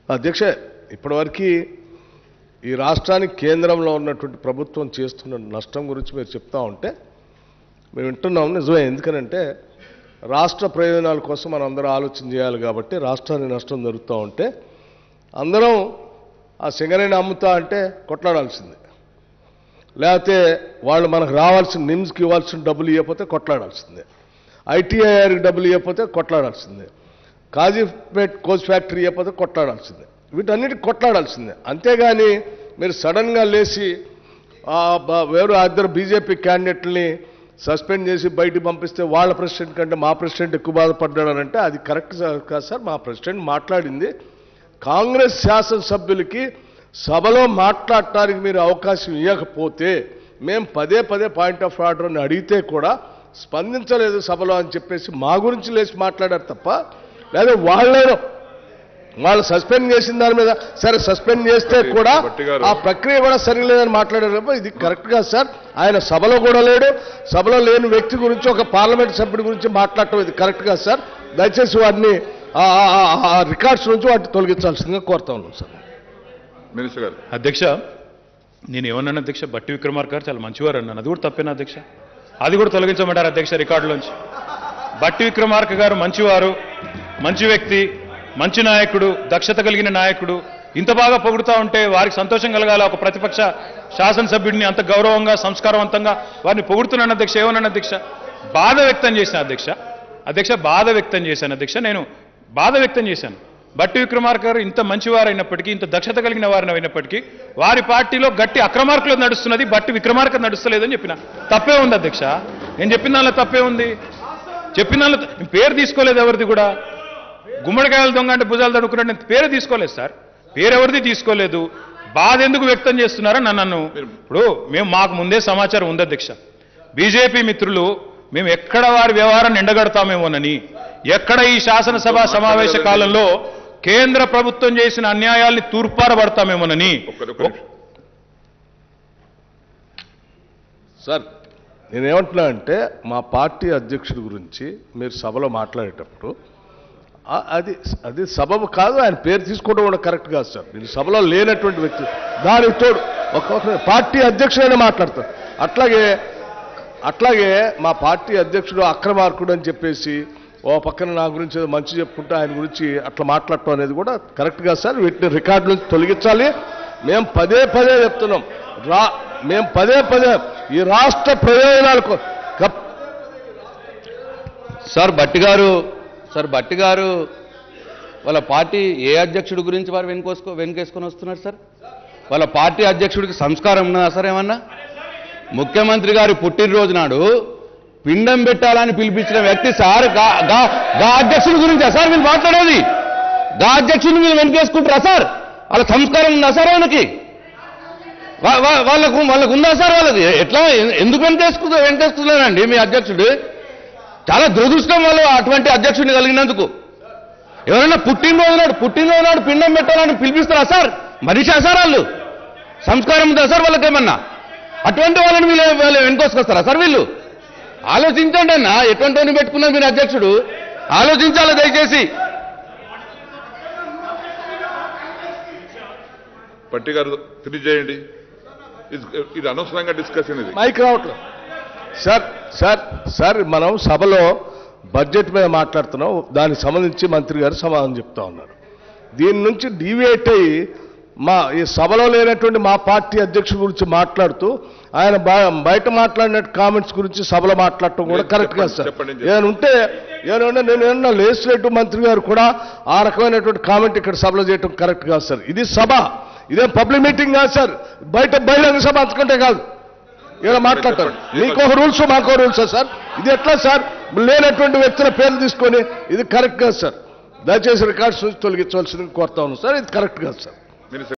అధ్యక్ష ఇప్పటివరకు ఈ రాష్ట్రానికి కేంద్రంలో ఉన్నటువంటి ప్రభుత్వం చేస్తున్న నష్టం గురించి మీరు చెప్తా ఉంటే మేము వింటున్నాం నిజమే ఎందుకనంటే రాష్ట్ర ప్రయోజనాల కోసం మనం అందరం ఆలోచన చేయాలి కాబట్టి రాష్ట్రానికి నష్టం జరుగుతూ ఉంటే అందరం ఆ సింగరేణి అమ్ముతా అంటే కొట్లాడాల్సిందే లేకపోతే వాళ్ళు మనకు రావాల్సిన నిమ్స్కి ఇవ్వాల్సిన డబ్బులు ఇవ్వకపోతే కొట్లాడాల్సిందే ఐటీఐఆర్కి డబ్బులు ఇవ్వకపోతే కొట్లాడాల్సిందే కాజీపేట్ కోచ్ ఫ్యాక్టరీ ఇవ్వకపోతే కొట్లాడాల్సిందే వీటన్నిటికి కొట్లాడాల్సిందే అంతేగాని మీరు సడన్గా లేచి ఆ బ- వేరు ఆ ఇద్దరు బీజేపీ క్యాండిడేట్ని సస్పెండ్ చేసి బయటికి పంపిస్తే వాళ్ళ ప్రెసిడెంట్ కంటే మా ప్రెసిడెంట్ ఎక్కువ బాధపడ్డాడనంటే అది కరెక్ట్ కాదు సార్ మా ప్రెసిడెంట్ మాట్లాడింది కాంగ్రెస్ శాసనసభ్యులకి సభలో మాట్లాడటానికి మీరు అవకాశం ఇవ్వకపోతే మేము పదే పదే పాయింట్ ఆఫ్ ఆర్డర్ని అడిగితే కూడా స్పందించలేదు సభలో అని చెప్పేసి మా గురించి లేచి మాట్లాడారు తప్ప లేదా వాళ్ళేనో వాళ్ళు సస్పెండ్ చేసిన దాని మీద సరే సస్పెండ్ చేస్తే కూడా భట్టి గారు. ఆ ప్రక్రియ కూడా సరిలేదని మాట్లాడారు తప్ప ఇది కరెక్ట్ కాదు సార్ ఆయన సభలో కూడా లేడు సభలో లేని వ్యక్తి గురించి ఒక పార్లమెంట్ సభ్యుడి గురించి మాట్లాడటం ఇది కరెక్ట్ కాదు సార్ దయచేసి వాటిని ఆ- ఆ- ఆ- ఆ రికార్డ్స్ నుంచి వాటిని తొలగించాల్సిందిగా కోరుతా ఉన్నాం సార్ మినిస్టర్ గారు అధ్యక్ష నేను ఏమన్నాను అధ్యక్ష బట్టి విక్రమార్క గారు చాలా మంచివారు అన్నాను అది కూడా తప్పేనా అధ్యక్ష అది కూడా తొలగించమంటారు అధ్యక్ష రికార్డులోంచి బట్టి విక్రమార్క గారు మంచివారు మంచి వ్యక్తి మంచి నాయకుడు దక్షత కలిగిన నాయకుడు ఇంత బాగా పొగుడుతా ఉంటే వారికి సంతోషం కలగాల ఒక ప్రతిపక్ష శాసనసభ్యుడిని అంత గౌరవంగా సంస్కారవంతంగా వారిని పొగుడుతున్నాను అధ్యక్ష ఏమన్నాను అధ్యక్ష బాధ వ్యక్తం చేసిన అధ్యక్ష అధ్యక్ష బాధ వ్యక్తం చేశాను అధ్యక్ష నేను బాధ వ్యక్తం చేశాను బట్టి విక్రమార్క గారు ఇంత మంచివారైనప్పటికీ ఇంత దక్షత కలిగిన వారిని అయినప్పటికీ వారి పార్టీలో గట్టి అక్రమార్కులు నడుస్తున్నది బట్టి విక్రమార్క నడుస్తలేదని చెప్పిన తప్పే ఉంది అధ్యక్ష నేను చెప్పిన దానిలో తప్పే ఉంది చెప్పిన దానిలో త- నేను పేరు తీసుకోలేదు ఎవరిది కూడా గుమ్మడికాయల దొంగ అంటే భుజాలు తడుకున్నాడు నేను పేరు తీసుకోలేదు సార్ పేరు ఎవరిది తీసుకోలేదు బాధ ఎందుకు వ్యక్తం చేస్తున్నారో నన్ను నన్ను ఇప్పుడు మేము మాకు ముందే సమాచారం ఉంది అధ్యక్ష బీజేపీ మిత్రులు మేము ఎక్కడ వారి వ్యవహారాన్ని ఎండగడతామేమోనని ఎక్కడ ఈ శాసనసభ సమావేశ కాలంలో కేంద్ర ప్రభుత్వం చేసిన అన్యాయాల్ని తూర్పారబడతామేమోనని ఒక్క ఒక్క నిమిషం. సార్ నేనేమంటున్నా అంటే మా పార్టీ అధ్యక్షుడి గురించి మీరు సభలో మాట్లాడేటప్పుడు ఆ- అది అది సబబు కాదు ఆయన పేరు తీసుకోవడం కూడా కరెక్ట్ కాదు సార్ మీరు సభలో లేనటువంటి వ్యక్తి దానికి తోడు ఒక ఒక పార్టీ అధ్యక్షుడైనా మాట్లాడతారు అట్లాగే అట్లాగే మా పార్టీ అధ్యక్షుడు అక్రమార్కుడు అని చెప్పేసి ఓ పక్కన నా గురించి ఏదో మంచి చెప్పుకుంటూ ఆయన గురించి అట్లా మాట్లాడటం అనేది కూడా కరెక్ట్ కాదు సార్ వీటిని రికార్డు నుంచి తొలగించాలి మేము పదే పదే చెప్తున్నాం రా మేము పదే పదే ఈ రాష్ట్ర ప్రయోజనాలకు కప్- సార్ భట్టి గారు సార్ భట్టి గారు వాళ్ళ పార్టీ ఏ అధ్యక్షుడి గురించి వారు వెనుకోసుకో వెనుకేసుకొని వస్తున్నారు సార్ వాళ్ళ పార్టీ అధ్యక్షుడికి సంస్కారం ఉన్నదా సార్ ఏమన్నా ముఖ్యమంత్రి గారి పుట్టినరోజు నాడు పిండం పెట్టాలని పిలిపించిన వ్యక్తి సార్ గా- గా- గా అధ్యక్షుడి గురించా సార్ మీరు మాట్లాడేది గా అధ్యక్షుడిని మీరు వెనుకేసుకుంటారా సార్ వాళ్ళ సంస్కారం ఉందా సార్ ఆయనకి వా- వా- వాళ్ళకు వాళ్ళకు ఉందా సార్ వాళ్ళది ఎట్లా ఎ- ఎందుకు వెంకేసుకు వెంకేసుకున్నారండి మీ అధ్యక్షుడు చాలా దురదృష్టం వాళ్ళు అటువంటి అధ్యక్షుడిని కలిగినందుకు ఎవరైనా పుట్టినరోజు నాడు పుట్టినరోజు నాడు పిండం పెట్టాలని పిలిపిస్తారా సార్ మనిషా సార్ వాళ్ళు సంస్కారం ఉందా సార్ వాళ్ళకేమన్నా అటువంటి వాళ్ళని వీళ్ళు వీళ్ళు వెనుకొసుకొస్తారా సార్ వీళ్ళు ఆలోచించండి అన్న ఎటువంటి వాడిని పెట్టుకున్నారు మీరు అధ్యక్షుడు ఆలోచించాలి దయచేసి పట్టి గారు ఫినిష్ చేయండి ఇది- ఇది అనవసరంగా డిస్కషన్ ఇది మైక్ రావట్లేదు సార్ సార్ సార్ మనం సభలో బడ్జెట్ మీద మాట్లాడుతున్నాం దానికి సంబంధించి మంత్రి గారు సమాధానం చెప్తా ఉన్నారు దీని నుంచి డీవియేట్ అయ్యి మా ఈ సభలో లేనటువంటి మా పార్టీ అధ్యక్షుడి గురించి మాట్లాడుతూ ఆయన బ- బయట మాట్లాడిన కామెంట్స్ గురించి సభలో మాట్లాడటం కూడా లేదు, కరెక్ట్ కాదు చెప్పండి, సార్ చెప్పండి. ఏమైనా ఉంటే ఏమైనా నేను ఏమన్నా లేజిస్లేటివ్ మంత్రి గారు కూడా ఆ రకమైనటువంటి కామెంట్ ఇక్కడ సభలో చేయటం కరెక్ట్ కాదు సార్ ఇది సభ ఇదేం పబ్లిక్ మీటింగ్ కాదు సార్ బయట బహిరంగ సభ అంతకంటే కాదు ఇలా మాట్లాడతారు చెప్పండి. మీకో రూల్స్ మాకో రూల్స్ సార్ ఇది ఎట్లా సార్ లేనటువంటి వ్యక్తుల పేర్లు తీసుకొని ఇది కరెక్ట్ కాదు సార్ దయచేసి రికార్డ్స్ నుంచి తొలగించవలసింది కోరుతా ఉన్నాను సార్ ఇది కరెక్ట్ కాదు సార్ మినిస్టర్